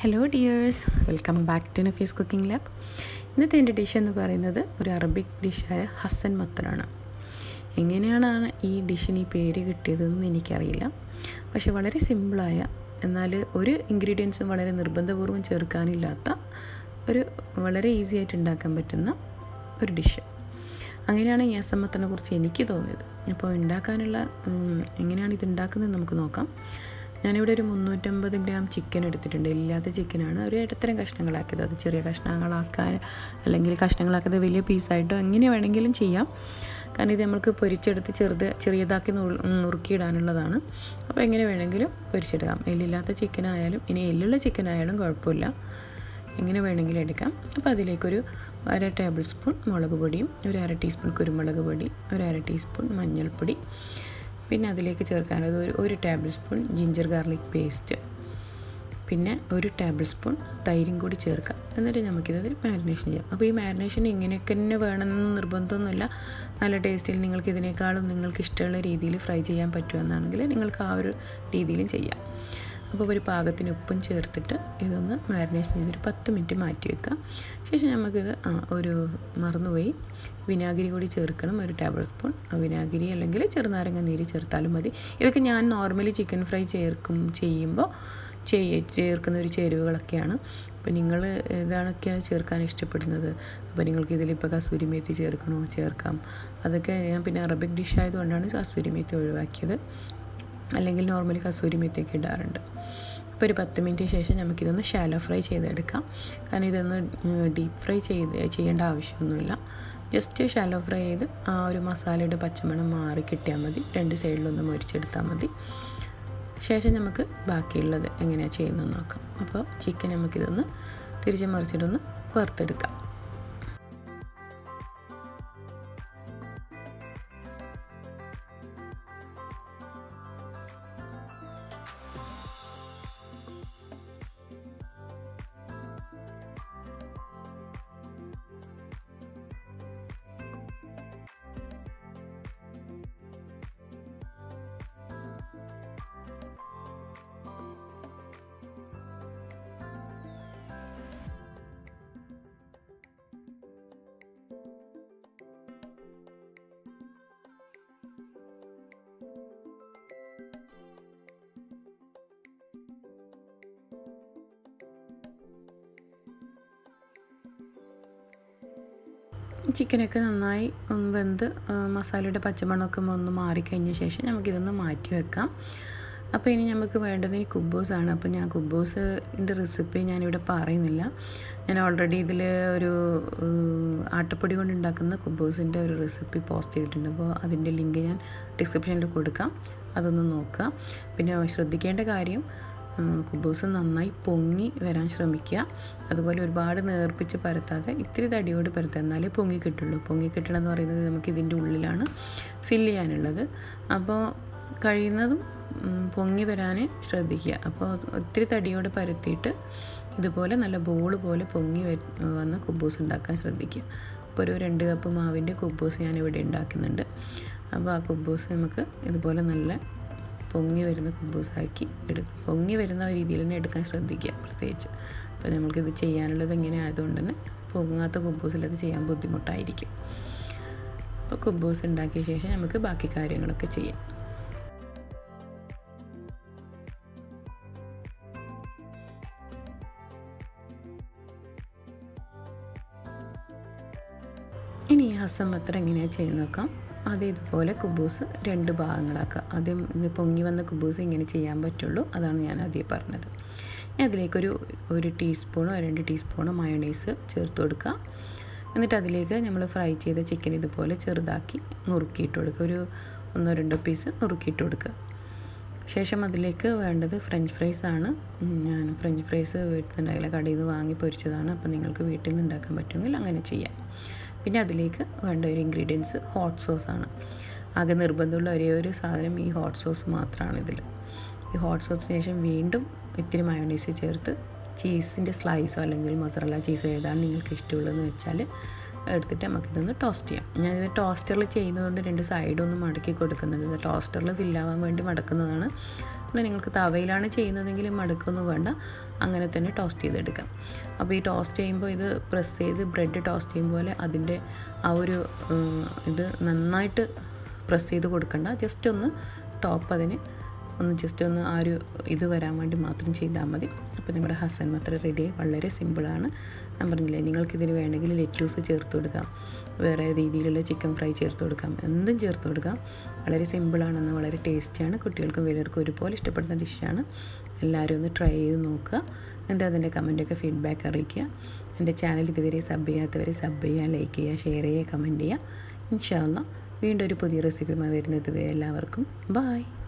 hello dears welcome back to Nafees cooking lab ഇന്നത്തെ എൻ്റെ dish എന്ന് പറയുന്നത് ഒരു അറബിക് ഡിഷായ ഹസൻ മത്തറാണ് എങ്ങനെയാണ് ഈ ഡിഷിന് ഈ പേര് കിട്ടിയതെന്ന് എനിക്കറിയില്ല പക്ഷെ വളരെ സിമ്പിളായ എന്നാൽ ഒരു ഇൻഗ്രീഡിയൻസും വളരെ നിർബന്ധപൂർവ്വം ചേർക്കാനില്ലാത്ത ഒരു വളരെ ഈസി ആയിട്ട് ഉണ്ടാക്കാൻ പറ്റുന്ന ഒരു ഡിഷ് അങ്ങനെയാണ് ഈ അസമത്തിനെ കുറിച്ച് എനിക്ക് തോന്നിയത് അപ്പോൾ ഉണ്ടാക്കാനുള്ള എങ്ങനെയാണ് ഇത് ഉണ്ടാക്കുന്നത് നമുക്ക് നോക്കാം ഞാനിവിടെ ഒരു മുന്നൂറ്റമ്പത് ഗ്രാം ചിക്കൻ എടുത്തിട്ടുണ്ട് ഇല്ലാത്ത ചിക്കനാണ് ഒരു ഇടത്തരം കഷ്ണങ്ങളാക്കിയത് അത് ചെറിയ കഷ്ണങ്ങളാക്കാൻ അല്ലെങ്കിൽ കഷ്ണങ്ങളാക്കിയത് വലിയ പീസായിട്ടോ എങ്ങനെ വേണമെങ്കിലും ചെയ്യാം കാരണം ഇത് നമുക്ക് പൊരിച്ചെടുത്ത് ചെറുത് ചെറിയതാക്കി നുറുക്കിയിടാനുള്ളതാണ് അപ്പോൾ എങ്ങനെ വേണമെങ്കിലും പൊരിച്ചെടുക്കാം എല്ലില്ലാത്ത ചിക്കനായാലും ഇനി എല്ലുള്ള ചിക്കനായാലും കുഴപ്പമില്ല എങ്ങനെ വേണമെങ്കിലും എടുക്കാം അപ്പോൾ അതിലേക്കൊരു അര ടേബിൾ സ്പൂൺ മുളക് പൊടിയും ഒരു അര ടീസ്പൂൺ കുരുമുളക് പൊടി ഒരു അര ടീസ്പൂൺ മഞ്ഞൾപ്പൊടി പിന്നെ അതിലേക്ക് ചേർക്കാനുള്ളത് ഒരു ഒരു tablespoon ginger garlic paste പിന്നെ ഒരു ടേബിൾ സ്പൂൺ തൈരും കൂടി ചേർക്കാം എന്നിട്ട് നമുക്കിത് മാരിനേഷൻ ചെയ്യാം അപ്പോൾ ഈ മാരിനേഷൻ ഇങ്ങനെയൊക്കെ തന്നെ വേണമെന്ന് നിർബന്ധമൊന്നുമില്ല നല്ല ടേസ്റ്റിൽ നിങ്ങൾക്ക് ഇതിനേക്കാളും നിങ്ങൾക്ക് ഇഷ്ടമുള്ള രീതിയിൽ ഫ്രൈ ചെയ്യാൻ പറ്റുമെന്നാണെങ്കിൽ നിങ്ങൾക്ക് ആ ഒരു രീതിയിലും ചെയ്യാം അപ്പോൾ ഒരു പാകത്തിന് ഉപ്പും ചേർത്തിട്ട് ഇതൊന്ന് മാരിനേഷൻ ചെയ്തൊരു പത്ത് മിനിറ്റ് മാറ്റി വെക്കാം ശേഷം നമുക്കിത് ഒരു മറന്നുപോയി വിനാഗിരി കൂടി ചേർക്കണം ഒരു ടേബിൾ സ്പൂൺ വിനാഗിരി അല്ലെങ്കിൽ ചെറുനാരങ്ങ നീര് ചേർത്താലും മതി ഇതൊക്കെ ഞാൻ നോർമലി ചിക്കൻ ഫ്രൈ ചേർക്കും ചെയ്യുമ്പോൾ ചെയ്യ ചേർക്കുന്ന ഒരു ചേരുവകളൊക്കെയാണ് അപ്പോൾ നിങ്ങൾ ഏതാണൊക്കെ ചേർക്കാൻ ഇഷ്ടപ്പെടുന്നത് അപ്പോൾ നിങ്ങൾക്ക് ഇതിലിപ്പോൾ കസൂരി മേത്തി ചേർക്കണോ ചേർക്കാം അതൊക്കെ ഞാൻ പിന്നെ അറബിക് ഡിഷ് ആയതുകൊണ്ടാണ് കസൂരി മേത്തി ഒഴിവാക്കിയത് അല്ലെങ്കിൽ നോർമലി കസൂരി മെത്തിയൊക്കെ ഇടാറുണ്ട് ഇപ്പോൾ ഒരു പത്ത് മിനിറ്റ് ശേഷം നമുക്കിതൊന്ന് ഷാലോ ഫ്രൈ ചെയ്തെടുക്കാം കാരണം ഇതൊന്ന് ഡീപ്പ് ഫ്രൈ ചെയ്ത് ചെയ്യേണ്ട ആവശ്യമൊന്നുമില്ല ജസ്റ്റ് ഷാലോ ഫ്രൈ ചെയ്ത് ആ ഒരു മസാലയുടെ പച്ചമണം മാറി കിട്ടിയാൽ മതി രണ്ട് സൈഡിലൊന്ന് മുരിച്ചെടുത്താൽ മതി ശേഷം നമുക്ക് ബാക്കിയുള്ളത് എങ്ങനെയാണ് ചെയ്യുന്നതെന്ന് നോക്കാം അപ്പോൾ ചിക്കൻ നമുക്കിതൊന്ന് തിരിച്ച് മറിച്ചിട്ടൊന്ന് വറുത്തെടുക്കാം ചിക്കനൊക്കെ നന്നായി വെന്ത് മസാലയുടെ പച്ചമണമൊക്കെ ഒന്ന് മാറിക്കഴിഞ്ഞ ശേഷം നമുക്കിതൊന്ന് മാറ്റി വെക്കാം അപ്പോൾ ഇനി നമുക്ക് വേണ്ടത് ഈ കുബൂസാണ് അപ്പോൾ ഞാൻ കുബൂസിൻ്റെ റെസിപ്പി ഞാനിവിടെ പറയുന്നില്ല ഞാൻ ഓൾറെഡി ഇതിൽ ഒരു ആട്ടപ്പൊടി കൊണ്ട് ഉണ്ടാക്കുന്ന കുബൂസിൻ്റെ ഒരു റെസിപ്പി പോസ്റ്റ് ചെയ്തിട്ടുണ്ട് അപ്പോൾ അതിൻ്റെ ലിങ്ക് ഞാൻ ഡിസ്ക്രിപ്ഷനിൽ കൊടുക്കാം അതൊന്ന് നോക്കുക പിന്നെ ശ്രദ്ധിക്കേണ്ട കാര്യം കുബൂസ് നന്നായി പൊങ്ങി വരാൻ ശ്രമിക്കുക അതുപോലെ ഒരുപാട് നേർപ്പിച്ച് പരത്താതെ ഇത്തിരി തടിയോട് പരത്തുക എന്നാലേ പൊങ്ങി കിട്ടുള്ളൂ പൊങ്ങി കിട്ടണം എന്ന് പറയുന്നത് നമുക്ക് ഇതിൻ്റെ ഉള്ളിലാണ് ഫില്ല് ചെയ്യാനുള്ളത് അപ്പോൾ കഴിയുന്നതും പൊങ്ങി വരാൻ ശ്രദ്ധിക്കുക അപ്പോൾ ഒത്തിരി തടിയോട് പരത്തിയിട്ട് ഇതുപോലെ നല്ല ബോൾ പോലെ പൊങ്ങി വന്ന് കുബൂസ് ഉണ്ടാക്കാൻ ശ്രദ്ധിക്കുക അപ്പോൾ ഒരു രണ്ട് കപ്പ് മാവിൻ്റെ കുബൂസ് ഞാൻ ഇവിടെ ഉണ്ടാക്കുന്നുണ്ട് അപ്പോൾ ആ കുബൂസ് നമുക്ക് ഇതുപോലെ നല്ല പൊങ്ങി വരുന്ന കുബൂസാക്കി എടു പൊങ്ങി വരുന്ന രീതിയിൽ തന്നെ എടുക്കാൻ ശ്രദ്ധിക്കുക പ്രത്യേകിച്ച് അപ്പോൾ നമ്മൾക്കിത് ചെയ്യാനുള്ളത് ഇങ്ങനെ ആയതുകൊണ്ട് തന്നെ പൊങ്ങാത്ത കുബൂസിൽ അത് ചെയ്യാൻ ബുദ്ധിമുട്ടായിരിക്കും അപ്പോൾ കുബൂസ് ഉണ്ടാക്കിയ ശേഷം നമുക്ക് ബാക്കി കാര്യങ്ങളൊക്കെ ചെയ്യാം ഇനി ഈ ഹസമത്ര എങ്ങനെയാണ് ചെയ്ത് നോക്കാം ആദ്യം ഇതുപോലെ കുബൂസ് രണ്ട് ഭാഗങ്ങളാക്കുക ആദ്യം ഇത് പൊങ്ങി വന്ന കുബൂസ് ഇങ്ങനെ ചെയ്യാൻ പറ്റുള്ളൂ അതാണ് ഞാൻ ആദ്യം പറഞ്ഞത് ഇനി അതിലേക്കൊരു ഒരു ടീസ്പൂണോ രണ്ട് ടീസ്പൂണോ മയോണൈസ് ചേർത്ത് കൊടുക്കുക എന്നിട്ട് അതിലേക്ക് നമ്മൾ ഫ്രൈ ചെയ്ത ചിക്കൻ ഇതുപോലെ ചെറുതാക്കി നുറുക്കിയിട്ട് കൊടുക്കുക ഒരു ഒന്നോ രണ്ടോ പീസ് നുറുക്കിയിട്ട് കൊടുക്കുക ശേഷം അതിലേക്ക് വേണ്ടത് ഫ്രഞ്ച് ഫ്രൈസ് ആണ് ഞാൻ ഫ്രഞ്ച് ഫ്രൈസ് വീട്ടിൽ നിന്നുണ്ടായില്ല കടയിൽ നിന്ന് വാങ്ങി പൊരിച്ചതാണ് അപ്പോൾ നിങ്ങൾക്ക് വീട്ടിൽ നിന്ന് ഉണ്ടാക്കാൻ പറ്റുമെങ്കിൽ അങ്ങനെ ചെയ്യാം പിന്നെ അതിലേക്ക് വേണ്ട ഒരു ഇൻഗ്രീഡിയൻസ് ഹോട്ട് സോസ് ആണ് ആകെ നിർബന്ധമുള്ള ഒരേ ഒരു സാധനം ഈ ഹോട്ട് സോസ് മാത്രമാണ് ഇതിൽ ഈ ഹോട്ട് സോസിന് ശേഷം വീണ്ടും ഇത്തിരി മയോണൈസ് ചേർത്ത് ചീസിൻ്റെ സ്ലൈസോ അല്ലെങ്കിൽ മൊസറല്ല ചീസോ ഏതാണ് നിങ്ങൾക്ക് ഇഷ്ടമുള്ളതെന്ന് വെച്ചാൽ എടുത്തിട്ട് നമുക്കിതൊന്ന് ടോസ്റ്റ് ചെയ്യാം ഞാനിത് ടോസ്റ്ററിൽ ചെയ്യുന്നതുകൊണ്ട് രണ്ട് സൈഡൊന്നും മടക്കി കൊടുക്കുന്നുണ്ട് ഇത് ടോസ്റ്ററിൽ ഫില്ലാവാൻ വേണ്ടി മടക്കുന്നതാണ് പിന്നെ നിങ്ങൾക്ക് തവയിലാണ് ചെയ്യുന്നതെങ്കിൽ മടക്കൊന്നും വേണ്ട അങ്ങനെ തന്നെ ടോസ്റ്റ് ചെയ്തെടുക്കാം അപ്പോൾ ഈ ടോസ്റ്റ് ചെയ്യുമ്പോൾ ഇത് പ്രസ് ചെയ്ത് ബ്രെഡ് ടോസ്റ്റ് ചെയ്യുമ്പോൾ പോലെ അതിൻ്റെ ആ ഒരു ഇത് നന്നായിട്ട് പ്രസ് ചെയ്ത് കൊടുക്കണ്ട ജസ്റ്റ് ഒന്ന് ടോപ്പ് അതിന് ഒന്ന് ജസ്റ്റ് ഒന്ന് ആ ഒരു ഇത് വരാൻ വേണ്ടി മാത്രം ചെയ്താൽ മതി അപ്പോൾ നമ്മുടെ ഹസൻ മത്ര റെഡി വളരെ സിമ്പിളാണ് ഞാൻ പറഞ്ഞില്ലേ നിങ്ങൾക്ക് ഇതിന് വേണമെങ്കിൽ ലെറ്റ്യൂസ് ചേർത്ത് കൊടുക്കാം വേറെ രീതിയിലുള്ള ചിക്കൻ ഫ്രൈ ചേർത്ത് കൊടുക്കാം എന്തും ചേർത്ത് കൊടുക്കാം വളരെ സിമ്പിളാണെന്ന് വളരെ ടേസ്റ്റിയാണ് കുട്ടികൾക്കും വലിയവർക്കും ഒരുപോലെ ഇഷ്ടപ്പെടുന്ന ഡിഷാണ് എല്ലാവരും ഒന്ന് ട്രൈ ചെയ്ത് നോക്കുക എന്താ അതിൻ്റെ കമൻറ്റൊക്കെ ഫീഡ്ബാക്ക് അറിയിക്കുക എൻ്റെ ചാനൽ ഇതുവരെ സബ് ചെയ്യാത്തവരെ സബ് ചെയ്യുക ലൈക്ക് ചെയ്യുക ഷെയർ ചെയ്യുക കമൻറ്റ് ചെയ്യുക ഇൻഷാല്ല വീണ്ടും ഒരു പുതിയ റെസിപ്പിയുമായി വരുന്നത് എല്ലാവർക്കും ബായ്